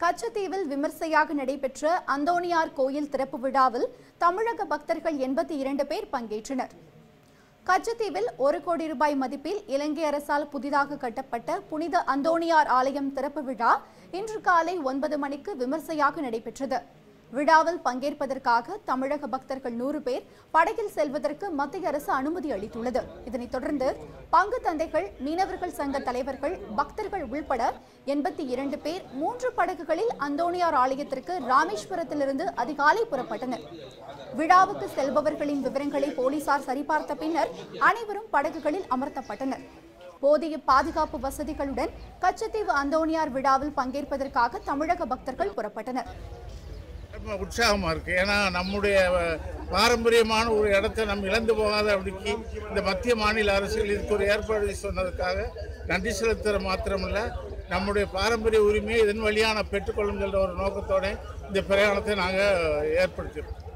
கச்சத்தீவில் விமர்சையாக நடைபெற்ற அந்தோணியார் கோயில் திறப்பு விழாவில் தமிழக பக்தர்கள் எண்பத்தி இரண்டு பேர் பங்கேற்றனர் கச்சத்தீவில் ஒரு கோடி ரூபாய் மதிப்பில் இலங்கை அரசால் புதிதாக கட்டப்பட்ட புனித அந்தோணியார் ஆலயம் திறப்பு விழா இன்று காலை ஒன்பது மணிக்கு விமர்சையாக நடைபெற்றது விழாவில் பங்கேற்பதற்காக தமிழக பக்தர்கள் நூறு பேர் படகில் செல்வதற்கு மத்திய அரசு அனுமதி அளித்துள்ளது இதனைத் தொடர்ந்து பங்கு தந்தைகள் மீனவர்கள் சங்க தலைவர்கள் பக்தர்கள் உள்பட எண்பத்தி இரண்டு பேர் மூன்று படகுகளில் அந்தோணியார் ஆலயத்திற்கு ராமேஸ்வரத்திலிருந்து அதிகாலை புறப்பட்டனர் விழாவுக்கு செல்பவர்களின் விவரங்களை போலீசார் சரிபார்த்த பின்னர் அனைவரும் படகுகளில் அமர்த்தப்பட்டனர் போதிய பாதுகாப்பு வசதிகளுடன் கச்சத்தீவு அந்தோணியார் விழாவில் பங்கேற்பதற்காக தமிழக பக்தர்கள் புறப்பட்டனர் ரொம்ப உற்சாகமாக இருக்குது ஏன்னா நம்முடைய அஹ், பாரம்பரியமான ஒரு இடத்த நம்ம இழந்து போகாத அப்படிக்கு இந்த மத்திய மாநில அரசுகள் இதுக்கு ஒரு ஏற்பாடு சொன்னதுக்காக நன்றி செலுத்துகிற மாத்திரமில்ல நம்முடைய பாரம்பரிய உரிமையை இதன் வழியாக நான் பெற்றுக்கொள்ளுங்கிற ஒரு நோக்கத்தோட இந்த பிரயாணத்தை நாங்கள் ஏற்படுத்தியிருக்கோம்